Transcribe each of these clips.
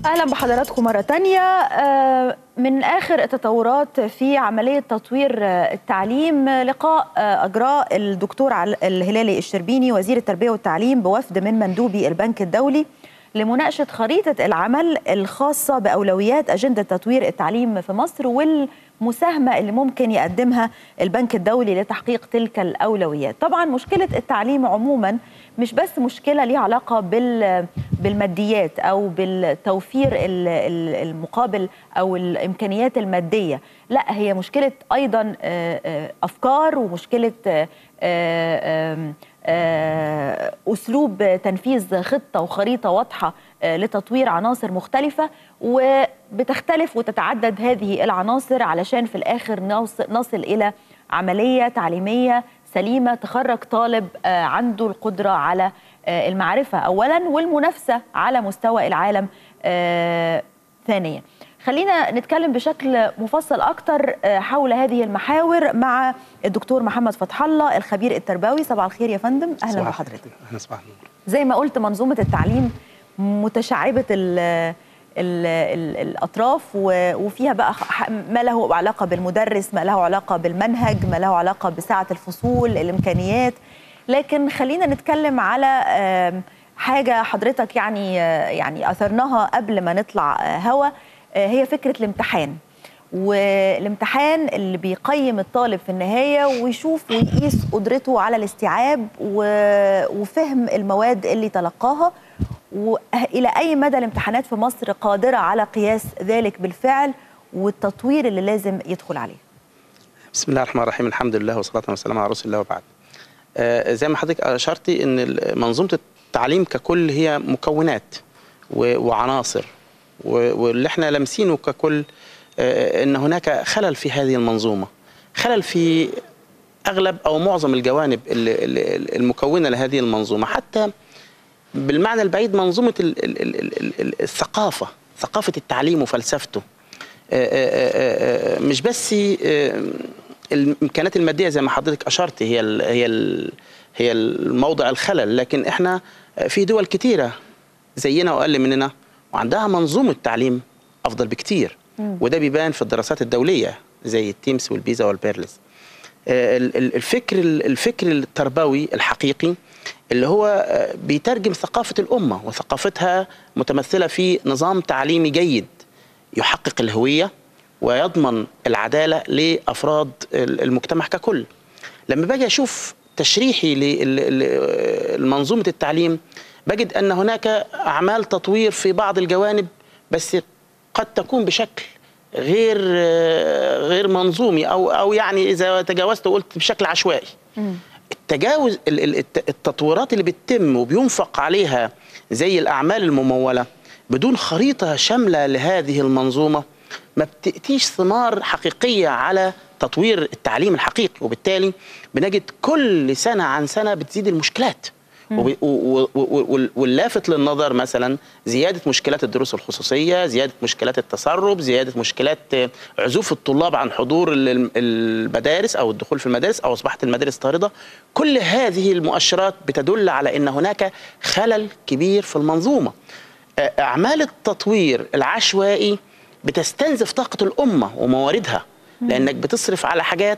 اهلا بحضراتكم مره تانية آه، من اخر التطورات في عمليه تطوير آه، التعليم آه، لقاء آه، اجراه الدكتور عل- الهلالي الشربيني وزير التربيه والتعليم بوفد من مندوبي البنك الدولي لمناقشه خريطه العمل الخاصه باولويات اجنده تطوير التعليم في مصر والمساهمه اللي ممكن يقدمها البنك الدولي لتحقيق تلك الاولويات. طبعا مشكله التعليم عموما مش بس مشكله ليها علاقه بال بالماديات او بالتوفير ال- ال- المقابل او الامكانيات الماديه لا هي مشكله ايضا آه، آه، افكار ومشكله آه، آه، آم، آه، اسلوب تنفيذ خطه وخريطه واضحه آه، لتطوير عناصر مختلفه وبتختلف وتتعدد هذه العناصر علشان في الاخر نوص- نصل الى عمليه تعليميه سليمه تخرج طالب آه، عنده القدره على آه، المعرفه اولا والمنافسه على مستوى العالم آه، ثانيا خلينا نتكلم بشكل مفصل اكتر آه، حول هذه المحاور مع الدكتور محمد فتح الله الخبير التربوي صباح الخير يا فندم اهلا صباح بحضرتك الخير. اهلا صباح النور زي ما قلت منظومه التعليم متشعبه ال ال ال الاطراف و- وفيها بقى ح- ما له علاقه بالمدرس ما له علاقه بالمنهج ما له علاقه بسعه الفصول الامكانيات لكن خلينا نتكلم على آم، حاجه حضرتك يعني آه، يعني اثرناها قبل ما نطلع آه، هوا آه، هي فكره الامتحان والامتحان اللي بيقيم الطالب في النهاية ويشوف ويقيس قدرته على الاستيعاب و- وفهم المواد اللي تلقاها وإلى أي مدى الامتحانات في مصر قادرة على قياس ذلك بالفعل والتطوير اللي لازم يدخل عليه بسم الله الرحمن الرحيم الحمد لله والصلاه والسلام على رسول الله وبعد آه زي ما حضرتك اشرتي ان ال- منظومه التعليم ككل هي مكونات و- وعناصر و- واللي احنا لامسينه ككل آه ان هناك خلل في هذه المنظومه خلل في اغلب او معظم الجوانب ال- ال- المكونه لهذه المنظومه حتى بالمعنى البعيد منظومه ال- ال- ال- ال- ال- الثقافه ثقافه التعليم وفلسفته آه، آه، آه، آه، مش بس آه، الامكانيات الماديه زي ما حضرتك اشرت هي ال هي ال هي الموضع الخلل لكن احنا في دول كتيره زينا واقل مننا وعندها منظومه تعليم افضل بكتير وده بيبان في الدراسات الدوليه زي التيمس والبيزا والبيرلز آه، ال- ال- الفكر ال- الفكر التربوي الحقيقي اللي هو آه، بيترجم ثقافه الامه وثقافتها متمثله في نظام تعليمي جيد يحقق الهويه ويضمن العداله لافراد ال- المجتمع ككل. لما باجي اشوف تشريحي لمنظومه التعليم بجد ان هناك اعمال تطوير في بعض الجوانب بس قد تكون بشكل غير غير منظومي او او يعني اذا تجاوزت وقلت بشكل عشوائي. التجاوز ال- ال- الت- التطويرات اللي بتتم وبينفق عليها زي الاعمال المموله بدون خريطه شامله لهذه المنظومه ما بتاتيش ثمار حقيقيه على تطوير التعليم الحقيقي وبالتالي بنجد كل سنه عن سنه بتزيد المشكلات وب- و- و- و- وال- واللافت للنظر مثلا زياده مشكلات الدروس الخصوصيه، زياده مشكلات التسرب، زياده مشكلات آه، عزوف الطلاب عن حضور ال- ال- المدارس او الدخول في المدارس او اصبحت المدارس طارده، كل هذه المؤشرات بتدل على ان هناك خلل كبير في المنظومه. آه، اعمال التطوير العشوائي بتستنزف طاقه الامه ومواردها لانك بتصرف على حاجات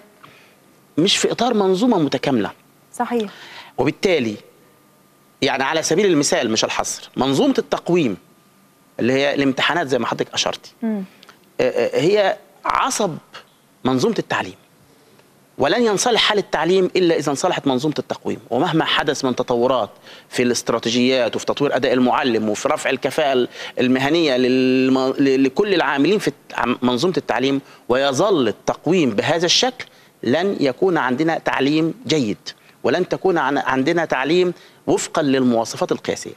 مش في اطار منظومه متكامله. صحيح وبالتالي يعني على سبيل المثال مش الحصر منظومه التقويم اللي هي الامتحانات زي ما حضرتك اشرتي مم. آه، آه، هي عصب منظومه التعليم ولن ينصلح حال التعليم الا اذا انصلحت منظومه التقويم ومهما حدث من تطورات في الاستراتيجيات وفي تطوير اداء المعلم وفي رفع الكفاءه المهنيه للم... ل- لكل العاملين في الت- منظومه التعليم ويظل التقويم بهذا الشكل لن يكون عندنا تعليم جيد ولن تكون عن- عندنا تعليم وفقا للمواصفات القياسيه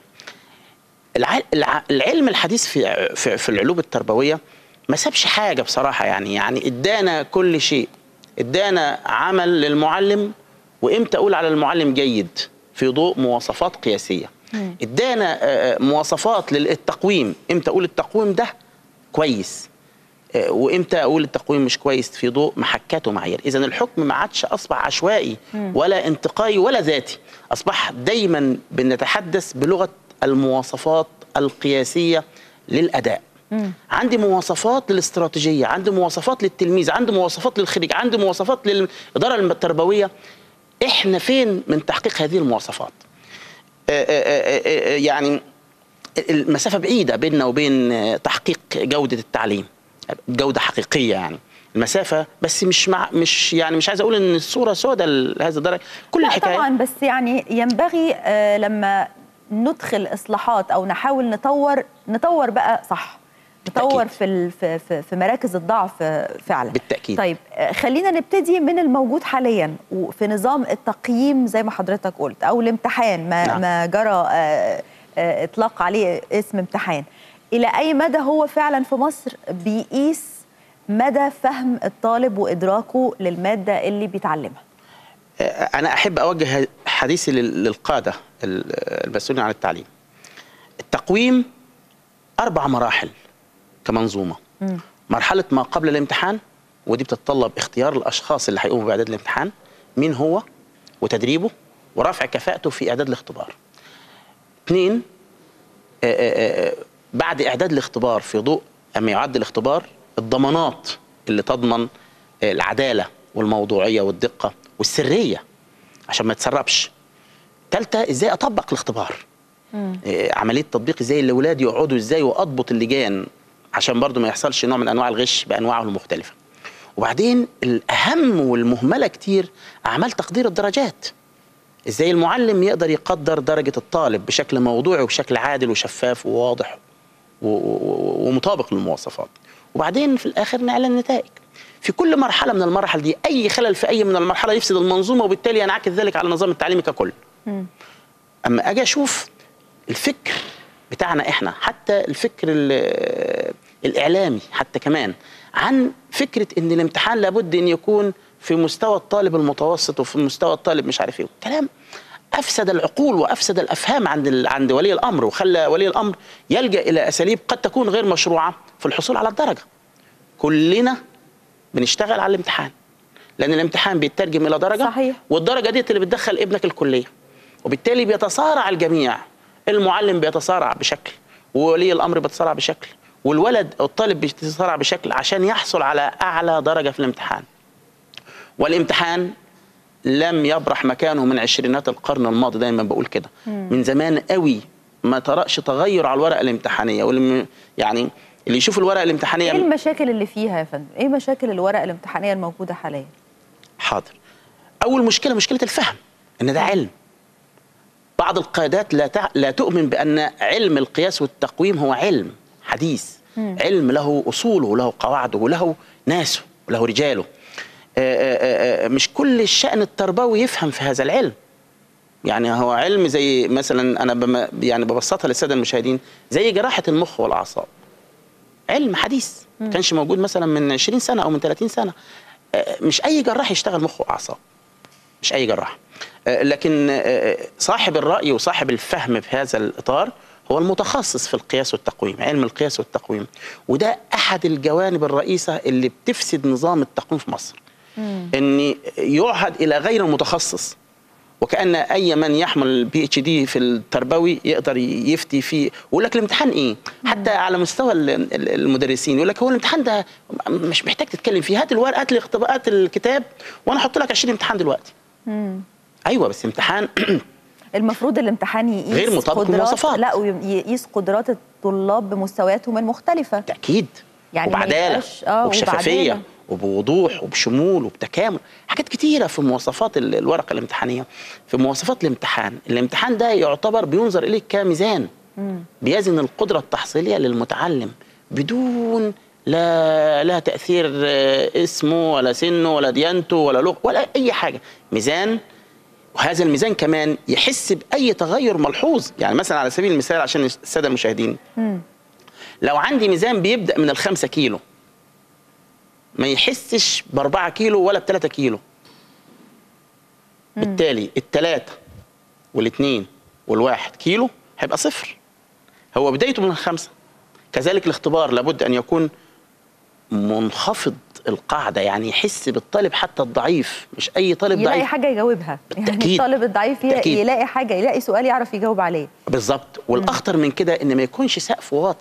الع- الع- العلم الحديث في في, في العلوم التربويه ما سابش حاجه بصراحه يعني يعني ادانا كل شيء ادانا عمل للمعلم وامتى اقول على المعلم جيد في ضوء مواصفات قياسيه ادانا آه، آه، مواصفات للتقويم امتى اقول التقويم ده كويس آه، وامتى اقول التقويم مش كويس في ضوء محكات ومعايير اذا الحكم ما عادش اصبح عشوائي ولا انتقائي ولا ذاتي اصبح دايما بنتحدث بلغه المواصفات القياسيه للاداء عندي مواصفات للاستراتيجيه عندي مواصفات للتلميذ عندي مواصفات للخريج عندي مواصفات للاداره التربويه احنا فين من تحقيق هذه المواصفات آه، آه، آه، يعني المسافه بعيده بيننا وبين تحقيق جوده التعليم جوده حقيقيه يعني المسافه بس مش مع مش يعني مش عايز اقول ان الصوره سوداء لهذا الدرجه كل لا الحكايه طبعا بس يعني ينبغي آه، لما ندخل اصلاحات او نحاول نطور نطور بقى صح نطور بالتأكيد. في ال- في في- في مراكز الضعف آه، فعلا بالتأكيد. طيب آه، خلينا نبتدي من الموجود حاليا وفي نظام التقييم زي ما حضرتك قلت او الامتحان ما نعم. ما جرى آه، آه، اطلاق عليه اسم امتحان الى اي مدى هو فعلا في مصر بيقيس مدى فهم الطالب وادراكه للماده اللي بيتعلمها انا احب اوجه حديثي لل- للقاده ال- المسؤولين عن التعليم التقويم اربع مراحل كمنظومه مرحله ما قبل الامتحان ودي بتتطلب اختيار الاشخاص اللي هيقوموا باعداد الامتحان مين هو وتدريبه ورفع كفاءته في اعداد الاختبار اثنين آه، آه، آه، بعد اعداد الاختبار في ضوء اما يعد الاختبار الضمانات اللي تضمن آه، العداله والموضوعيه والدقه والسريه عشان ما يتسربش ثالثه ازاي اطبق الاختبار آه، عمليه تطبيق ازاي الاولاد يقعدوا ازاي واضبط اللجان عشان برضو ما يحصلش نوع من انواع الغش بانواعه المختلفه وبعدين الاهم والمهمله كتير اعمال تقدير الدرجات ازاي المعلم يقدر يقدر درجه الطالب بشكل موضوعي وبشكل عادل وشفاف وواضح و- و- ومطابق للمواصفات وبعدين في الاخر نعلن النتائج في كل مرحله من المراحل دي اي خلل في اي من المرحله يفسد المنظومه وبالتالي ينعكس ذلك على النظام التعليمي ككل اما اجي اشوف الفكر بتاعنا احنا حتى الفكر ال- الاعلامي حتى كمان عن فكره ان الامتحان لابد ان يكون في مستوى الطالب المتوسط وفي مستوى الطالب مش عارف ايه كلام افسد العقول وافسد الافهام عند ال- عند ولي الامر وخلى ولي الامر يلجا الى اساليب قد تكون غير مشروعه في الحصول على الدرجه كلنا بنشتغل على الامتحان لان الامتحان بيترجم الى درجه صحيح. والدرجه ديت اللي بتدخل ابنك الكليه وبالتالي بيتصارع الجميع المعلم بيتصارع بشكل وولي الامر بيتصارع بشكل والولد او الطالب بيتصارع بشكل عشان يحصل على اعلى درجه في الامتحان والامتحان لم يبرح مكانه من عشرينات القرن الماضي دايما بقول كده من زمان قوي ما ترأش تغير على الورقه الامتحانيه واللي م- يعني اللي يشوف الورقه الامتحانيه ايه المشاكل اللي فيها يا فندم ايه مشاكل الورق الامتحانيه الموجوده حاليا حاضر اول مشكله مشكله الفهم ان ده علم بعض القيادات لا تع... لا تؤمن بان علم القياس والتقويم هو علم حديث علم له اصوله وله قواعده وله ناسه وله رجاله آآ آآ آآ مش كل الشأن التربوي يفهم في هذا العلم يعني هو علم زي مثلا انا بم... يعني ببسطها للساده المشاهدين زي جراحه المخ والاعصاب علم حديث ما كانش موجود مثلا من 20 سنه او من 30 سنه آه، مش اي جراح يشتغل مخ واعصاب مش اي جراح آه، لكن آه، صاحب الراي وصاحب الفهم في هذا الاطار هو المتخصص في القياس والتقويم علم القياس والتقويم وده احد الجوانب الرئيسه اللي بتفسد نظام التقويم في مصر ان يعهد الى غير متخصص وكان اي من يحمل البي اتش دي في التربوي يقدر يفتي فيه ويقول لك الامتحان ايه حتى على مستوى ال- ال- المدرسين يقول لك هو الامتحان ده مش محتاج تتكلم فيه هات الورقه هات الاختبارات الكتاب وانا احط لك 20 امتحان دلوقتي ايوه بس امتحان المفروض الامتحان يقيس غير مطابق قدرات للمواصفات. لا ويقيس قدرات الطلاب بمستوياتهم المختلفه تاكيد يعني ما وبعداله يبقاش- آه، وبشفافيه وبعدالة. وبوضوح وبشمول وبتكامل حاجات كتيره في مواصفات ال- الورقه الامتحانيه في مواصفات الامتحان الامتحان ده يعتبر بينظر اليه كميزان بيزن القدره التحصيليه للمتعلم بدون لا لا تاثير آه، اسمه ولا سنه ولا ديانته ولا لغه ولا اي حاجه ميزان وهذا الميزان كمان يحس باي تغير ملحوظ يعني مثلا على سبيل المثال عشان الساده المشاهدين لو عندي ميزان بيبدا من الخمسة كيلو ما يحسش بأربعة كيلو ولا بثلاثة كيلو بالتالي الثلاثة والاثنين والواحد كيلو هيبقى صفر هو بدايته من الخمسة كذلك الاختبار لابد أن يكون منخفض القاعدة يعني يحس بالطالب حتى الضعيف مش أي طالب يلاقي ضعيف حاجه يجاوبها يعني بالتأكيد. الطالب الضعيف ي- بالتأكيد. يلاقي حاجه يلاقي سؤال يعرف يجاوب عليه بالظبط والاخطر من كده ان ما يكونش سقف واطي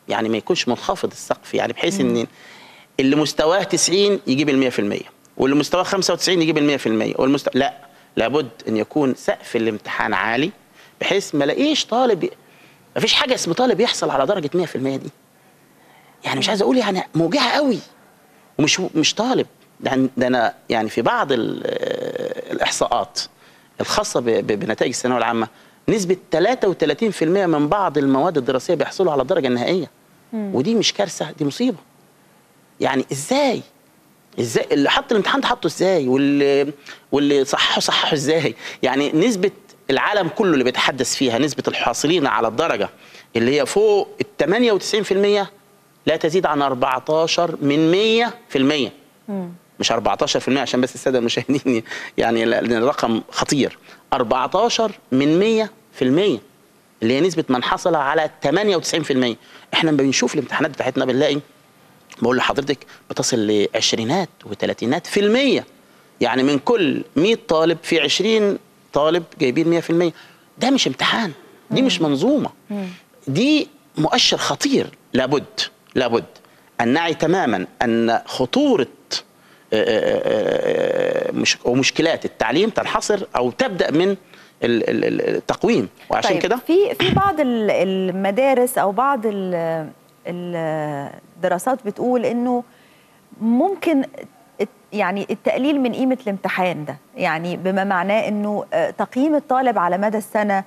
يعني ما يكونش منخفض السقف يعني بحيث ان اللي مستواه 90 يجيب ال 100% واللي مستواه 95 يجيب ال 100% والمستوى لا لابد ان يكون سقف الامتحان عالي بحيث ما الاقيش طالب ي... ما فيش حاجه اسمه طالب يحصل على درجه 100% دي يعني مش عايز اقول يعني موجعه قوي ومش مش طالب ده, ده انا يعني في بعض ال- الاحصاءات الخاصه ب- ب- بنتائج الثانويه العامه نسبه 33% من بعض المواد الدراسيه بيحصلوا على الدرجه النهائيه ودي مش كارثه دي مصيبه يعني ازاي ازاي اللي حط الامتحان ده حطه ازاي واللي واللي صححه صححه ازاي يعني نسبه العالم كله اللي بيتحدث فيها نسبه الحاصلين على الدرجه اللي هي فوق ال 98% لا تزيد عن 14 من 100% مش 14% عشان بس الساده المشاهدين يعني لان الرقم خطير 14 من 100% اللي هي نسبه من حصل على 98% احنا لما بنشوف الامتحانات بتاعتنا بنلاقي بقول لحضرتك بتصل لعشرينات وثلاثينات في المية يعني من كل 100 طالب في 20 طالب جايبين 100% ده مش امتحان دي مش منظومة دي مؤشر خطير لابد لابد أن نعي تماما أن خطورة آه، آه، آه، مش ومشكلات التعليم تنحصر أو تبدأ من ال- ال- ال- التقويم وعشان طيب كده في في بعض ال- المدارس او بعض ال- الدراسات بتقول انه ممكن الت- يعني التقليل من قيمه الامتحان ده يعني بما معناه انه آه، تقييم الطالب على مدى السنه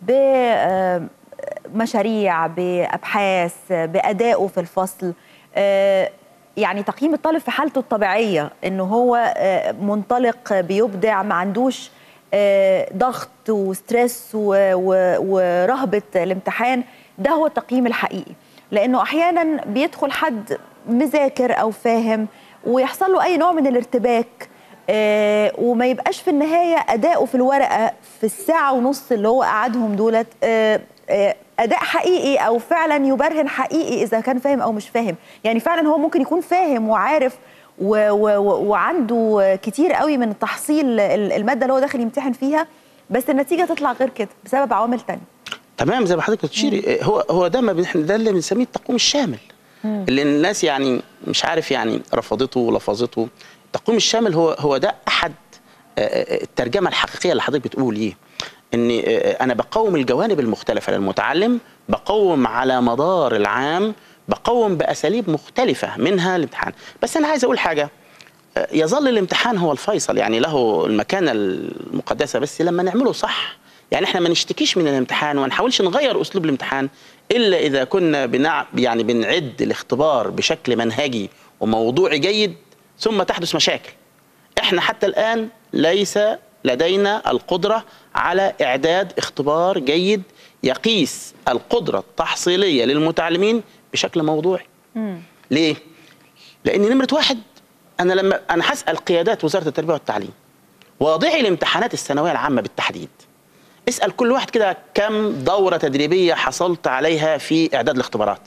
بمشاريع بابحاث بادائه في الفصل آه، يعني تقييم الطالب في حالته الطبيعيه انه هو آه، منطلق بيبدع ما عندوش آه، ضغط وستريس و- و- ورهبه الامتحان ده هو التقييم الحقيقي لانه احيانا بيدخل حد مذاكر او فاهم ويحصل له اي نوع من الارتباك آه، وما يبقاش في النهايه اداؤه في الورقه في الساعه ونص اللي هو قعدهم دولت آه، آه، اداء حقيقي او فعلا يبرهن حقيقي اذا كان فاهم او مش فاهم يعني فعلا هو ممكن يكون فاهم وعارف و و و وعنده كتير قوي من تحصيل ال- الماده اللي هو داخل يمتحن فيها بس النتيجه تطلع غير كده بسبب عوامل تانية تمام زي ما حضرتك بتشيري هو هو ده ما بن- احنا ده اللي بنسميه التقويم الشامل اللي الناس يعني مش عارف يعني رفضته ولفظته التقويم الشامل هو هو ده احد آه، آه، الترجمه الحقيقيه اللي حضرتك بتقول ايه ان آه، انا بقوم الجوانب المختلفه للمتعلم بقوم على مدار العام بقوم باساليب مختلفه منها الامتحان بس انا عايز اقول حاجه آه، يظل الامتحان هو الفيصل يعني له المكانه المقدسه بس لما نعمله صح يعني احنا ما نشتكيش من الامتحان وما نحاولش نغير اسلوب الامتحان الا اذا كنا بنع... يعني بنعد الاختبار بشكل منهجي وموضوعي جيد ثم تحدث مشاكل احنا حتى الان ليس لدينا القدره على اعداد اختبار جيد يقيس القدره التحصيليه للمتعلمين بشكل موضوعي ليه لان نمره واحد انا لما انا هسال قيادات وزاره التربيه والتعليم واضعي الامتحانات الثانويه العامه بالتحديد اسال كل واحد كده كم دوره تدريبيه حصلت عليها في اعداد الاختبارات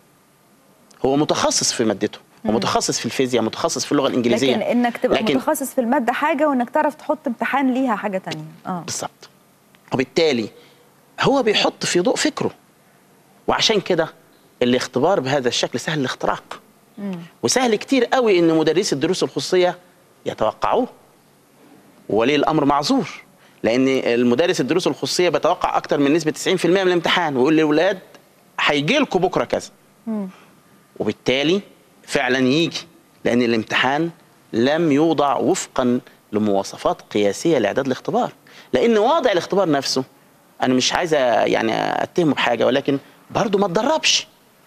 هو متخصص في مادته ومتخصص في الفيزياء متخصص في اللغه الانجليزيه لكن انك تبقى لكن- متخصص في الماده حاجه وانك تعرف تحط امتحان ليها حاجه تانية اه بالظبط وبالتالي هو بيحط في ضوء فكره وعشان كده الاختبار بهذا الشكل سهل الاختراق وسهل كتير قوي ان مدرسي الدروس الخصوصيه يتوقعوه وولي الامر معذور لان المدرس الدروس الخصوصيه بيتوقع اكتر من نسبه 90% من الامتحان ويقول للاولاد هيجي لكم بكره كذا وبالتالي فعلا يجي لان الامتحان لم يوضع وفقا لمواصفات قياسيه لاعداد الاختبار لان واضع الاختبار نفسه انا مش عايز يعني اتهمه بحاجه ولكن برضه ما اتدربش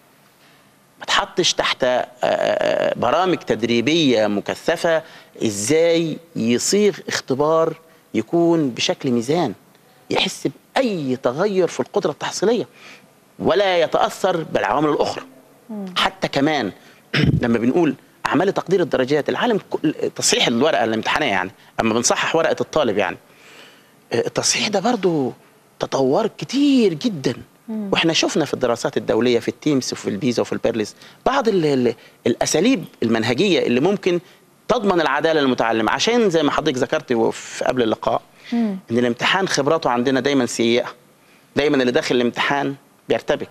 ما تحطش تحت آه، آه، برامج تدريبيه مكثفه ازاي يصيغ اختبار يكون بشكل ميزان يحس باي تغير في القدره التحصيليه ولا يتاثر بالعوامل الاخرى حتى كمان لما بنقول اعمال تقدير الدرجات العالم كل- تصحيح الورقه الامتحانيه يعني اما بنصحح ورقه الطالب يعني آه، التصحيح ده برضو تطور كتير جدا واحنا شفنا في الدراسات الدوليه في التيمس وفي البيزا وفي البيرلس بعض ال ال الاساليب المنهجيه اللي ممكن تضمن العداله للمتعلم عشان زي ما حضرتك ذكرت في قبل اللقاء ان الامتحان خبراته عندنا دايما سيئه دايما اللي داخل الامتحان بيرتبك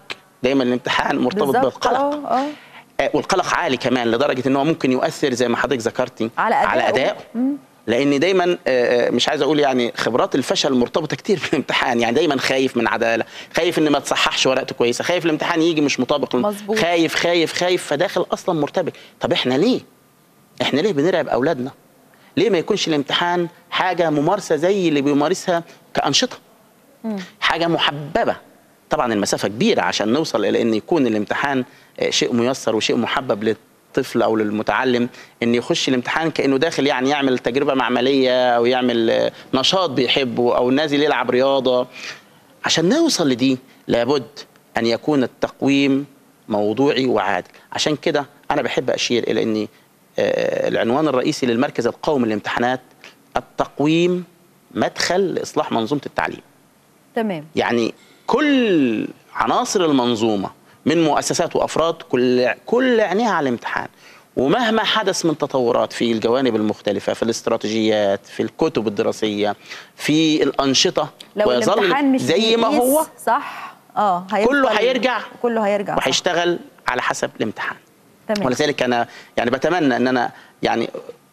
دايما الامتحان مرتبط بالظبط بالقلق اه اه آه، والقلق عالي كمان لدرجه ان هو ممكن يؤثر زي ما حضرتك ذكرتي على أدائه. على ادائه لان دايما آه، آه، مش عايز اقول يعني خبرات الفشل مرتبطه كتير بالامتحان يعني دايما خايف من عداله خايف ان ما تصححش ورقته كويسه خايف الامتحان يجي مش مطابق مظبوط. خايف خايف خايف فداخل اصلا مرتبك طب احنا ليه احنا ليه بنرعب اولادنا ليه ما يكونش الامتحان حاجه ممارسه زي اللي بيمارسها كانشطه حاجه محببه طبعا المسافه كبيره عشان نوصل الى ان يكون الامتحان آه، شيء ميسر وشيء محبب للطفل او للمتعلم ان يخش الامتحان كانه داخل يعني يعمل تجربه معمليه او يعمل آه، نشاط بيحبه او نازل يلعب رياضه عشان نوصل لدي لابد ان يكون التقويم موضوعي وعادل عشان كده انا بحب اشير الى ان آه، العنوان الرئيسي للمركز القومي للامتحانات التقويم مدخل لاصلاح منظومه التعليم تمام يعني كل عناصر المنظومه من مؤسسات وافراد كل كل عينيها على الامتحان ومهما حدث من تطورات في الجوانب المختلفه في الاستراتيجيات في الكتب الدراسيه في الانشطه لو الامتحان مش زي ما بيقيس هو صح اه كله هيفضل- هيرجع كله هيرجع صح. وهيشتغل على حسب الامتحان تمام ولذلك انا يعني بتمنى ان انا يعني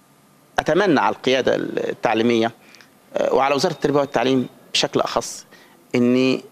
اتمنى على القياده التعليميه آه، وعلى وزاره التربيه والتعليم بشكل اخص ان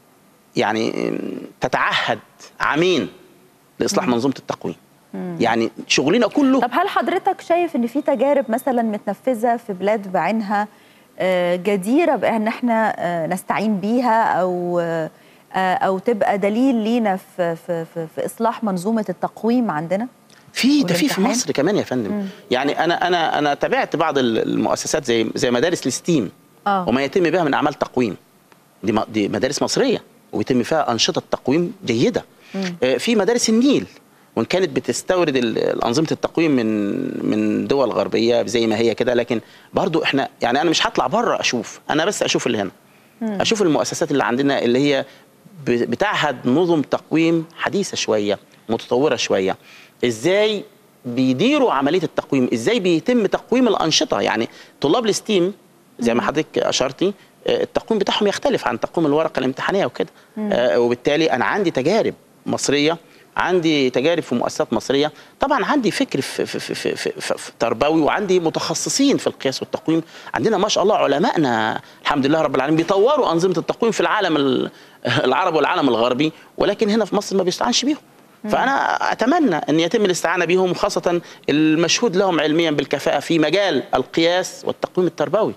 يعني تتعهد عامين لاصلاح منظومه التقويم يعني شغلنا كله طب هل حضرتك شايف ان في تجارب مثلا متنفذه في بلاد بعينها آه، جديره بان احنا آه، نستعين بيها او آه، او تبقى دليل لينا في في في, في اصلاح منظومه التقويم عندنا في ده في في والامتحان؟ مصر كمان يا فندم يعني انا انا انا تابعت بعض المؤسسات زي زي مدارس الستيم آه. وما يتم بها من اعمال تقويم دي م- دي مدارس مصريه ويتم فيها انشطه تقويم جيده آه، في مدارس النيل وان كانت بتستورد ال- انظمه التقويم من من دول غربيه زي ما هي كده لكن برضو احنا يعني انا مش هطلع بره اشوف انا بس اشوف اللي هنا اشوف المؤسسات اللي عندنا اللي هي ب- بتعهد نظم تقويم حديثه شويه متطوره شويه ازاي بيديروا عمليه التقويم ازاي بيتم تقويم الانشطه يعني طلاب الستيم زي ما حضرتك اشرتي آه، التقويم بتاعهم يختلف عن تقويم الورقه الامتحانيه وكده آه، وبالتالي انا عندي تجارب مصريه عندي تجارب في مؤسسات مصريه طبعا عندي فكر في, في, في, في, في, في, في تربوي وعندي متخصصين في القياس والتقويم عندنا ما شاء الله علمائنا الحمد لله رب العالمين بيطوروا انظمه التقويم في العالم ال- العربي والعالم الغربي ولكن هنا في مصر ما بيستعنش بيهم فانا اتمنى ان يتم الاستعانه بهم خاصه المشهود لهم علميا بالكفاءه في مجال القياس والتقويم التربوي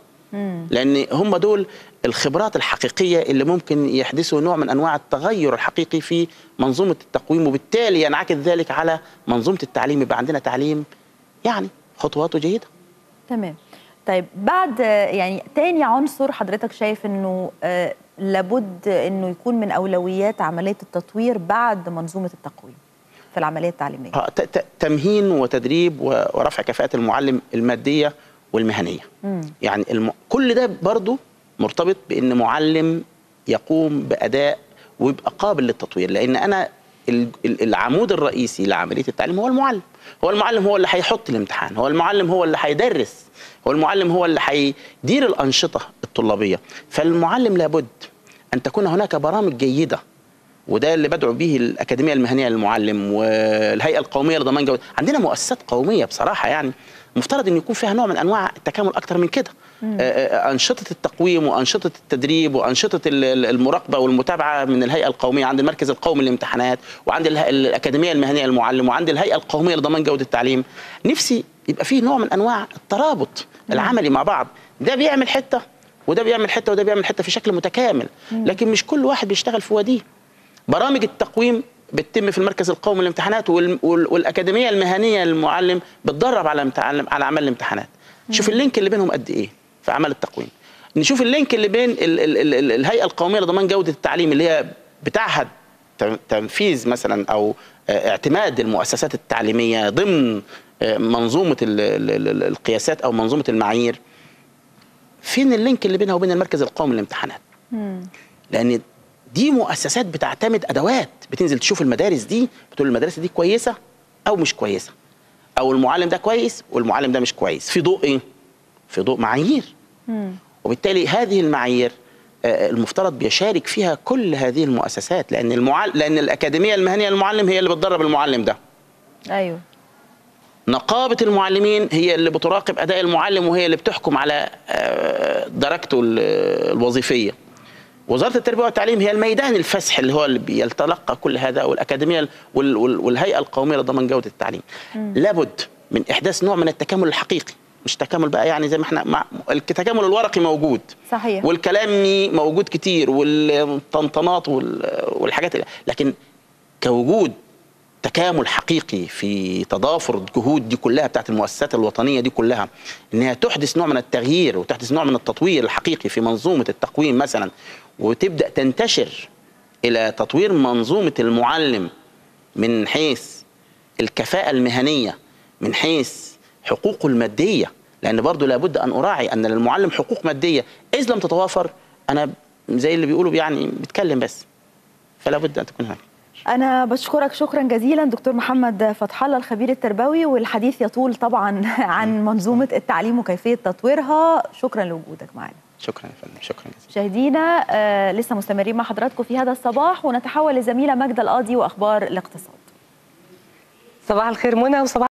لان هم دول الخبرات الحقيقيه اللي ممكن يحدثوا نوع من انواع التغير الحقيقي في منظومه التقويم وبالتالي ينعكس ذلك على منظومه التعليم يبقى عندنا تعليم يعني خطواته جيده تمام طيب بعد آه، يعني تاني عنصر حضرتك شايف انه آه، لابد انه يكون من اولويات عمليه التطوير بعد منظومه التقويم في العمليه التعليميه آه، ت- ت- تمهين وتدريب و- ورفع كفاءة المعلم المادية والمهنية يعني الم... كل ده برضو مرتبط بأن معلم يقوم بأداء ويبقى قابل للتطوير لأن أنا ال- ال- العمود الرئيسي لعملية التعليم هو المعلم هو المعلم هو اللي هيحط الامتحان هو المعلم هو اللي هيدرس هو المعلم هو اللي هيدير الأنشطة الطلابية فالمعلم لابد أن تكون هناك برامج جيدة وده اللي بدعو به الاكاديميه المهنيه للمعلم والهيئه القوميه لضمان جوده عندنا مؤسسات قوميه بصراحه يعني مفترض ان يكون فيها نوع من انواع التكامل اكتر من كده آه، آه، انشطه التقويم وانشطه التدريب وانشطه ال- ال- المراقبه والمتابعه من الهيئه القوميه عند المركز القومي للامتحانات وعند اله- الاكاديميه المهنيه للمعلم وعند الهيئه القوميه لضمان جوده التعليم نفسي يبقى فيه نوع من انواع الترابط العملي مع بعض ده بيعمل حته وده بيعمل حته وده بيعمل حته في شكل متكامل لكن مش كل واحد بيشتغل في واديه برامج التقويم بتتم في المركز القومي للامتحانات وال- وال- والاكاديميه المهنيه للمعلم بتدرب على امتحان على اعمال الامتحانات شوف اللينك اللي بينهم قد ايه في اعمال التقويم نشوف اللينك اللي بين ال ال ال ال الهيئه القوميه لضمان جوده التعليم اللي هي بتعهد تن- تنفيذ مثلا او آه، اعتماد المؤسسات التعليميه ضمن آه، منظومه ال- ال- ال- القياسات او منظومه المعايير فين اللينك اللي بينها وبين المركز القومي للامتحانات لان دي مؤسسات بتعتمد ادوات بتنزل تشوف المدارس دي بتقول المدارس دي كويسه او مش كويسه او المعلم ده كويس والمعلم ده مش كويس في ضوء ايه في ضوء معايير وبالتالي هذه المعايير آه، المفترض بيشارك فيها كل هذه المؤسسات لان المعل... لان الاكاديميه المهنيه للمعلم هي اللي بتدرب المعلم ده ايوه نقابه المعلمين هي اللي بتراقب اداء المعلم وهي اللي بتحكم على آه، درجته ال- الوظيفيه وزاره التربيه والتعليم هي الميدان الفسح اللي هو اللي بيتلقى كل هذا والاكاديميه وال- وال- والهيئه القوميه لضمان جوده التعليم لابد من احداث نوع من التكامل الحقيقي مش تكامل بقى يعني زي ما احنا مع التكامل الورقي موجود صحيح والكلامي موجود كتير والطنطنات وال- والحاجات اللي- لكن كوجود تكامل حقيقي في تضافر الجهود دي كلها بتاعت المؤسسات الوطنيه دي كلها انها تحدث نوع من التغيير وتحدث نوع من التطوير الحقيقي في منظومه التقويم مثلا وتبدا تنتشر الى تطوير منظومه المعلم من حيث الكفاءه المهنيه من حيث حقوقه الماديه لان برضه لابد ان اراعي ان للمعلم حقوق ماديه اذ لم تتوافر انا زي اللي بيقولوا يعني بيتكلم بس فلا بد ان تكون هناك أنا بشكرك شكرا جزيلا دكتور محمد فتح الله الخبير التربوي والحديث يطول طبعا عن منظومة التعليم وكيفية تطويرها شكرا لوجودك معنا شكرا يا فندم شكرا جزيلا مشاهدينا آه لسه مستمرين مع حضراتكم في هذا الصباح ونتحول لزميلة ماجدة القاضي وأخبار الاقتصاد صباح الخير منى وصباح